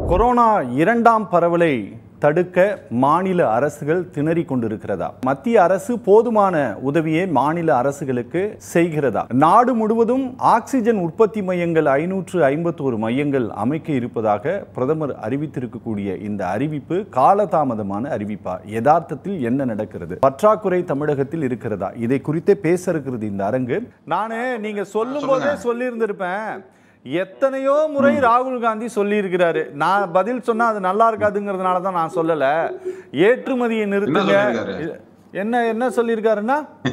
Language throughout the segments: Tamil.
கொரோனா இரண்டாம் பரவலை தடுக்க மாநில அரசுகள் திணறிக் கொண்டிருக்கிறதா மத்திய அரசு போதுமான உதவியை மாநில அரசுகளுக்கு செய்கிறதா நாடு முழுவதும் ஆக்சிஜன் உற்பத்தி மையங்கள் ஐநூற்று ஐம்பத்தோரு மையங்கள் அமைக்க இருப்பதாக பிரதமர் அறிவித்திருக்கக்கூடிய இந்த அறிவிப்பு காலதாமதமான அறிவிப்பா யதார்த்தத்தில் என்ன நடக்கிறது பற்றாக்குறை தமிழகத்தில் இருக்கிறதா இதை குறித்தே பேச இருக்கிறது இந்த அரங்கு நானு நீங்க சொல்லும் போதே சொல்லியிருந்திருப்பேன் எத்தனையோ முறை ராகுல் காந்தி சொல்லியிருக்கிறாரு நான் பதில் சொன்னா அது நல்லா இருக்காதுங்கிறதுனால தான் நான் சொல்லல ஏற்றுமதியை நிறுத்துங்க சொல்லியிருக்காரு? என்ன என்ன சொல்லியிருக்காருன்னா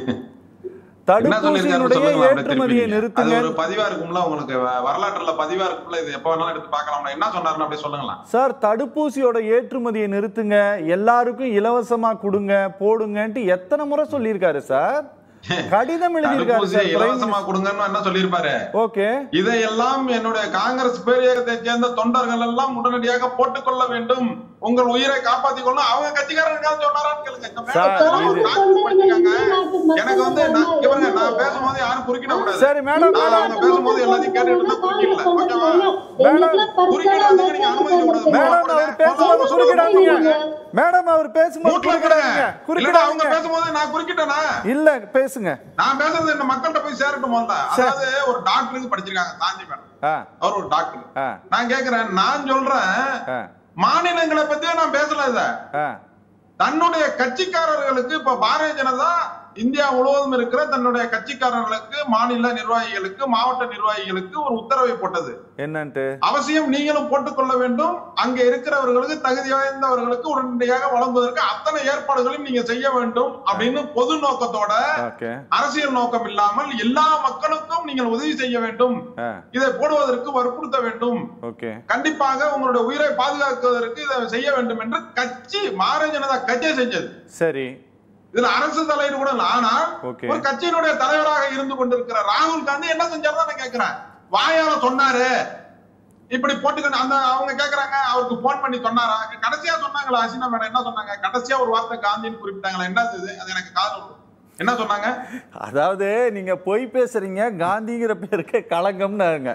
என்ன சொல்லிருக்காருன்னு தடுப்பூசியினுடைய சொல்லுங்க அப்படியே ஏற்றுமதியை திருப்பி. அது நிறுத்துங்க ஒரு பதிவா இருக்கும்ல உங்களுக்கு வ- வரலாற்றுல பதிவா இருக்கும்ல இது எப்ப வேணாலும் எடுத்து பார்க்கலாம்ல என்ன சொன்னாருன்னு அப்படியே சொல்லுங்களேன் சார் தடுப்பூசியோட ஏற்றுமதியை நிறுத்துங்க எல்லாருக்கும் இலவசமா கொடுங்க போடுங்கன்ட்டு எத்தனை முறை சொல்லியிருக்காரு சார் கடிதம் எழுதியிருக்காரு தடுப்பூசியை சார் பிரைம் இலவசமா கொடுங்கன்னு என்ன சொல்லியிருப்பாரு ஓகே இதையெல்லாம் என்னுடைய காங்கிரஸ் பேரியக்கத்தை சேர்ந்த தொண்டர்கள் எல்லாம் உடனடியாக போட்டுக்கொள்ள வேண்டும் உங்கள் உயிரை காப்பாத்திக் கொள்ளணும் அவங்க கட்சிக்காரங்க சொன்னாரான்னு கேளுங்க இந்த மேல சார், இருக்கிறவங்க இது- டாக்டர் படிச்சிருக்காங்க. எனக்கு வந்து நான் இங்க பாருங்க, நான் பேசும்போது யாரும் குறுக்கிட கூடாது சரி மேடம் நான் மேடம் அவங்க பேசும்போது எல்லாத்தையும் கேட்டுட்டு இருந்தா குறுக்கிடல ஓகேவா குறுக்கிடாதீங்க நீங்க அனுமதிக்க கூடாது. மேடம் அவர் பேசும்போது குறுக்கிடாதீங்க மேடம் அவர் பேசும்போது மூட்ல குறுக்கிடாதீங்க கிடங்க. இல்லடா, அவங்க குறுக்கிடாதீங்க பேசும்போது நான் குறுக்கிட்டேனா இல்ல பேசுங்க நான் பேசுறது இந்த மக்கள்கிட்ட போய் சேரட்டும் முதல்ல அதாவது ஒரு டாக்டருக்கு படிச்சிருக்காங்க சாந்தி மேடம் ஆ அவர் ஒரு டாக்டர் ஆ நான் கேக்குறேன் நான் சொல்றேன் ஆ மாநிலங்களை பத்தியே நான் பேசல இத ஆ தன்னுடைய கட்சிக்காரர்களுக்கு இப்ப பாரதிய ஜனதா இந்தியா முழுவதும் இருக்கிற தன்னுடைய கட்சிக்காரர்களுக்கு மாநில நிர்வாகிகளுக்கு மாவட்ட நிர்வாகிகளுக்கு ஒரு உத்தரவை போட்டது என்னன்ட்டு அவசியம் நீங்களும் போட்டுக்கொள்ள வேண்டும் அங்க இருக்கிறவர்களுக்கு தகுதி வாய்ந்தவர்களுக்கு உடனடியாக வழங்குவதற்கு அத்தனை ஏற்பாடுகளையும் நீங்க செய்ய வேண்டும் அப்படின்னு பொது நோக்கத்தோட ஓகே அரசியல் நோக்கம் இல்லாமல் எல்லா மக்களுக்கும் நீங்கள் உதவி செய்ய வேண்டும் ஆ இதை போடுவதற்கு வற்புறுத்த வேண்டும் ஓகே கண்டிப்பாக உங்களுடைய உயிரை பாதுகாக்குவதற்கு இதை செய்ய வேண்டும் என்று கட்சி பாரதிய ஜனதா கட்சியை செஞ்சது சரி இதுல அரசு தலைவர் கூட இல்ல ஆனால் ஓகே ஒரு கட்சியினுடைய தலைவராக இருந்து கொண்டிருக்கிற ராகுல் காந்தி என்ன செஞ்சாரு நான் கேக்குறேன் வாயால சொன்னாரு இப்படி போட்டுக்கணும் அந்த அவங்க கேக்குறாங்க அவருக்கு போன் பண்ணி சொன்னாரா கடைசியா சொன்னாங்களா அசினா மேடம் என்ன சொன்னாங்க கடைசியா ஒரு வார்த்தை காந்தின்னு குறிப்பிட்டாங்களா என்ன இது அது எனக்கு காது என்ன சொன்னாங்க அதாவது நீங்க பொய் பேசுறீங்க காந்திங்கிற பேருக்கு களங்கம்னாங்க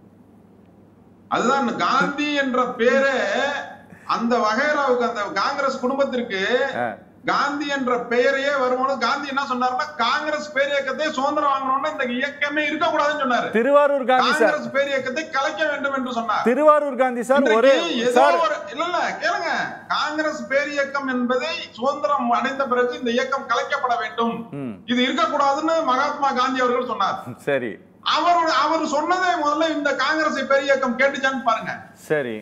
அதுதான் காந்தி என்ற பேரு அந்த வகைராவுக்கு அந்த காங்கிரஸ் குடும்பத்திற்கு ஆ. காந்தி என்ற பெயரையே வரும்போது காந்தி என்ன சொன்னாருன்னா காங்கிரஸ் பேரியக்கத்தை சுதந்திரம் வாங்கணும்னா இந்த இயக்கமே இருக்கக்கூடாதுன்னு சொன்னாரு திருவாரூர் காந்தி சார் காங்கிரஸ் பேரியக்கத்தை கலைக்க வேண்டும் என்று சொன்னார் திருவாரூர் காந்தி சார் இன்றைக்கு ஒரே ஏதோ சார் ஒரு இல்ல இல்ல கேளுங்க காங்கிரஸ் பேரியக்கம் என்பதை சுதந்திரம் அடைந்த பிறகு இந்த இயக்கம் கலைக்கப்பட வேண்டும் ம் இது இருக்கக்கூடாதுன்னு மகாத்மா காந்தி அவர்கள் சொன்னார் சரி அவர் அவர் சொன்னதை முதல்ல இந்த காங்கிரஸ் பேரியக்கம் கேட்டுச்சான்னு பாருங்க சரி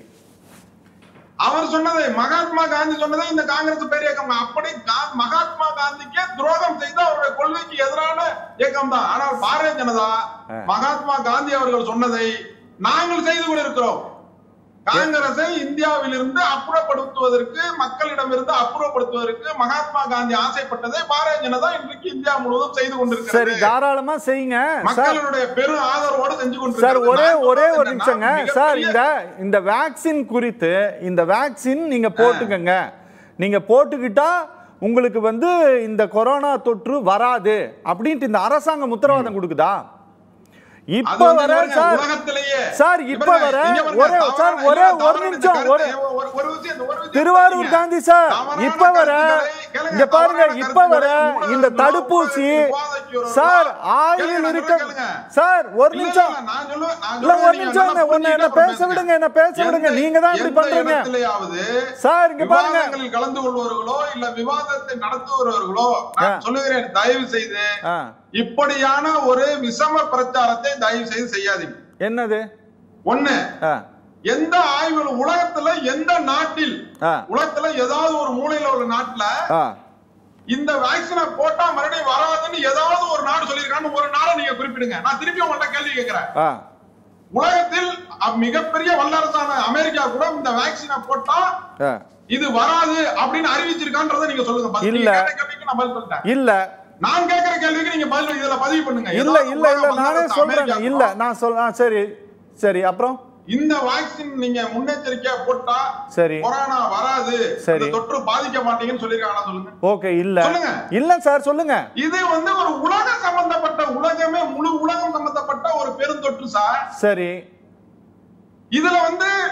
அவர் சொன்னதை மகாத்மா காந்தி சொன்னதை இந்த காங்கிரஸ் பேரியக்கம் அப்படி கா- மகாத்மா காந்திக்கே துரோகம் செய்து அவருடைய கொள்கைக்கு எதிரான இயக்கம் தான் ஆனால் பாரதிய ஜனதா மகாத்மா காந்தி அவர்கள் சொன்னதை நாங்கள் செய்து கொண்டிருக்கிறோம் காங்கிரஸை இந்தியாவிலிருந்து அப்புறப்படுத்துவதற்கு மக்களிடமிருந்து அப்புறப்படுத்துவதற்கு மகாத்மா காந்தி ஆசைப்பட்டதை பாரதிய ஜனதா இன்றைக்கு இந்தியா முழுவதும் செய்து சரி கொண்டிருக்கிறது தாராளமா செய்யுங்க சார் மக்களுடைய பெரும் ஆதரவோடு செஞ்சு சார் கொண்டிருக்கிறது ஒரே நான் ஒரே சொல்றது ஒரு என்னன்னா, நிமிஷங்க சார் மிகப்பெரிய- இந்த இந்த வேக்சின் குறித்து இந்த வேக்சின் நீங்க போட்டுக்கங்க நீங்க போட்டுக்கிட்டா உங்களுக்கு வந்து இந்த கொரோனா தொற்று வராது அப்படின்ட்டு இந்த அரசாங்கம் உத்தரவாதம் கொடுக்குதா அது இப்ப வந்து வர பாருங்க, சார் உலகத்திலேயே சார், இப்ப பாருங்க, வர இங்க பாருங்க, ஒரே- தவறான- சார், இல்ல, ஒரே ஒரு தவறான நிமிஷம், கருத்தை, ஒரு- ஒரு- ஒரு விஷயம், ஒரு விஷயம் திருவாரூர் கேளுங்க. காந்தி சார் தவறான இப்ப வர கருத்துக்களை கேளுங்க, இங்க பாருங்க தவறான இப்ப வர கருத்துக்களை இந்த ஊடகங்களோ, தடுப்பூசி விவாதிக்கிறவர்களோ, சார் கேளுங்க, ஆயில் நான் இருக்க சொல்றேன் கேளுங்க. சார் ஒரு இல்ல, நிமிஷம் இல்ல, நான் சொல்லுவேன், நான் இல்ல ஒரு சொல்றேன், நீங்க நிமிஷம் நல்லா என்ன ஒண்ணு என்ன புரிஞ்சுக்கிட்டு பேச அப்புறம் விடுங்க என்ன பேச விடுங்க எந்த- நீங்க தான் இப்படி எந்த பண்றீங்க இடத்திலேயாவது சார் இங்க பாருங்க விவாதங்களில் கலந்து கொள்பவர்களோ இல்ல விவாதத்தை நடத்துபவர்களோ ஆ. நான் சொல்லுகிறேன் தயவு செய்து ஆ, இப்படியான ஒரு விஷம பிரச்சாரத்தை தயவு செய்து செய்யாதீங்க என்னது ஒண்ணு ஆ, எந்த ஆய்வு உலகத்துல எந்த நாட்டில் ஆ, உலகத்துல ஏதாவது ஒரு மூலையில உள்ள நாட்டுல ஆ. இந்த வேக்சினை போட்டா மறுபடியும் வராதுன்னு ஏதாவது ஒரு நாடு சொல்லியிருக்கான்னு ஒரு நாளை நீங்க குறிப்பிடுங்க நான் திருப்பி உங்கள்ட்ட கேள்வி கேட்கிறேன் ஆ. உலகத்தில் அ- மிகப்பெரிய வல்லரசான அமெரிக்கா கூட இந்த வேக்சினை போட்டா ஆ. இது வராது அப்படின்னு அறிவிச்சிருக்கான்றதை நீங்க சொல்லுங்க first. இல்ல. நீங்க கேட்ட கேள்விக்கு நான் பதில் சொல்லிட்டேன் இல்ல நான் கேட்கிற கேள்விக்கு நீங்க பதில் இதுல பதிவு பண்ணுங்க இல்ல ஏதாவது இல்ல இல்ல உலக நானே வல்லரசு சொல்றேன் அமெரிக்கா இல்ல கூட நான் சொல்ல ஆ, சரி சரி அப்புறம் இந்த வேக்சின் நீங்க முன்னெச்சரிக்கையா போட்டா சரி கொரோனா வராது சரி. அந்த தொற்று பாதிக்க மாட்டீங்கன்னு சொல்லிருக்காங்களா சொல்லுங்க ஓகே இல்ல சொல்லுங்க. இல்ல சார் சொல்லுங்க இது வந்து ஒரு உலக சம்பந்தப்பட்ட உலகமே முழு உலகம் சம்பந்தப்பட்ட ஒரு பெருந்தொற்று சார் சரி இதுல வந்து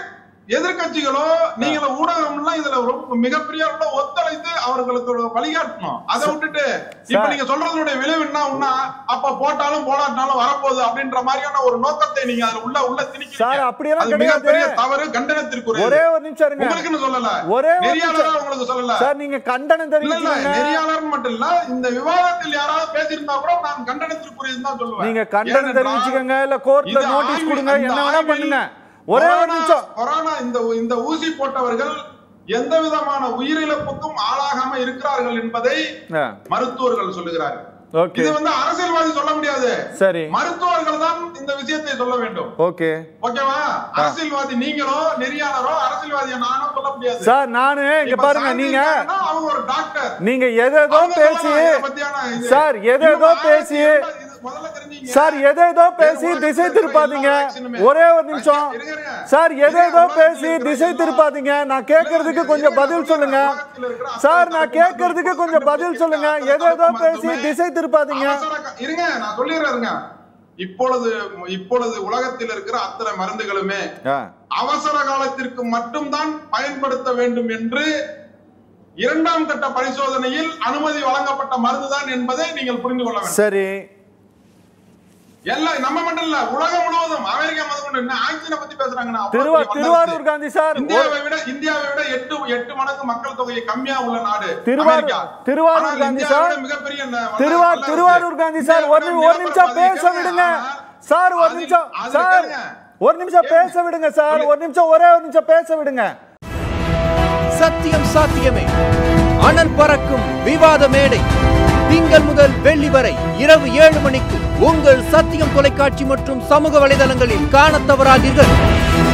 எதிர்க்கட்சிகளோ நீங்கள ஊடகம்லாம் இதுல ரொம்ப மிகப்பெரிய அளவுல ஒத்துழைத்து அவர்களுக்கு ஒரு வழிகாட்டணும் அதை விட்டுட்டு இப்ப சார். நீங்க சொல்றதுடைய விளைவு என்ன உன்னா அப்ப போட்டாலும் போடாட்டாலும் வரப்போகுது அப்படின்ற மாதிரியான ஒரு நோக்கத்தை நீங்க அதுல உள்ள உள்ள திணிக்கிறீங்க சார், அப்படியெல்லாம் அது கிடையாது. மிகப்பெரிய தவறு கண்டனத்திற்குரியது ஒரே ஒரு நிமிஷம் இருங்க உங்களுக்குன்னு சொல்லல ஒரே ஒரு நெறியாளரா நிமிஷம். உங்களுக்கு சொல்லல சார் நீங்க கண்டனம் இல்ல இல்ல தெரிவிச்சீங்க நெறியாளர் மட்டும் இல்ல இந்த விவாதத்தில் யாராவது பேசியிருந்தா கூட நான் கண்டனத்திற்குரியது தான் சொல்லுவேன் நீங்க கண்டனம் ஏனென்றால் தெரிவிச்சுக்கங்க இல்ல கோர்ட்ல இது நோட்டீஸ் ஆய்வில்- கொடுங்க இந்த என்ன வேணா ஆய்வில் பண்ணுங்க ஒரே ஒரு கொரோனா- நிமிஷம் கொரோனா இந்த இந்த ஊசி போட்டவர்கள் எந்த விதமான உயிரிழப்புக்கும் ஆளாகாம இருக்கிறார்கள் என்பதை ஆ, மருத்துவர்கள் சொல்லுகிறார்கள் ஓகே இது வந்து அரசியல்வாதி சொல்ல முடியாது சரி மருத்துவர்கள் தான் இந்த விஷயத்தை சொல்ல வேண்டும் ஓகே ஓகேவா அரசியல்வாதி நீங்களோ நெறியாளரோ அரசியல்வாதியை நானோ சொல்ல முடியாது சார் நானு இங்க இப்ப பாருங்க சாந்தி நீங்க இருக்காங்கன்னா அவங்க ஒரு டாக்டர் நீங்க எதேதோ அவங்க பேசி சொல்லலாம் இதை பத்தியான இது. சார், எதேதோ இன்னும் பேசி ஆயிரத்தி எண்பது இது முதல்ல தெரிஞ்சீங்க. சார் எதேதோ பேசி உலகத்துல திசை இருக்கிற திருப்பாதீங்க எல்லா vaccine-மே. ஒரே ஒரு நிமிஷம் இருங்க, இருங்க. சார் இருங்க, எதேதோ உலகத்துல பேசி இருக்கிற திசை எல்லா- திருப்பாதீங்க நான் கேட்கறதுக்கு இருங்க, கொஞ்சம் இருங்க, பதில் நான் சொல்லுங்க உலகத்துல இருக்கிற அத்தனை சார் நான் தடுப்பு கேட்கறதுக்கு மருத்துவ கொஞ்சம் பதில் சொல்லுங்க அத்தனை எதேதோ தடுப்பு பேசி மருத்துவமே திசை திருப்பாதீங்க அவசர கா- இருங்க நான் சொல்லிடுறேங்க இப்பொழுது இப்பொழுது உலகத்தில் இருக்கிற அத்தனை மருந்துகளுமே ஆ, அவசர காலத்திற்கு மட்டும்தான் பயன்படுத்த வேண்டும் என்று இரண்டாம் கட்ட பரிசோதனையில் அனுமதி வழங்கப்பட்ட மருந்துதான் என்பதை நீங்கள் புரிந்து கொள்ள வேண்டும் சரி எல்லாம் நம்ம மட்டும் இல்ல உலகம் முழுவதும் அமெரிக்கா முதற்கொண்டு என்ன ஆக்சிஜனை பத்தி பேசுறாங்கன்னா அவ்வளவு திருவா பெரிய திருவாரூர் வல்லரசு. காந்தி சார் ஒரு- இந்தியாவை விட இந்தியாவை விட எட்டு எட்டு மடங்கு மக்கள் தொகை கம்மியா உள்ள நாடு திருவாரூர் அமெரிக்கா. திருவாரூர் ஆனால் காந்தி இந்தியாவை சார் விட மிகப்பெரிய ந- வல்ல- திருவா வல்லரசு. திருவாரூர் காந்தி சார் ஒரு இந்தியாவை ஒரு நிமிஷம் விட பேச அதிகம் விடுங்க ஆனால் சார் ஒரு அதில்- நிமிஷம் அதில் சார் கேளுங்க. ஒரு நிமிஷம் பேச விடுங்க சார் ஒரு நிமிஷம் ஒரே ஒரு நிமிஷம் பேச விடுங்க சத்தியம் சாத்தியமே அனல் பறக்கும் விவாத மேடை திங்கள் முதல் வெள்ளி வரை இரவு ஏழு மணிக்கு உங்கள் சத்தியம் தொலைக்காட்சி மற்றும் சமூக வலைதளங்களில் காணத் தவறாதீர்கள்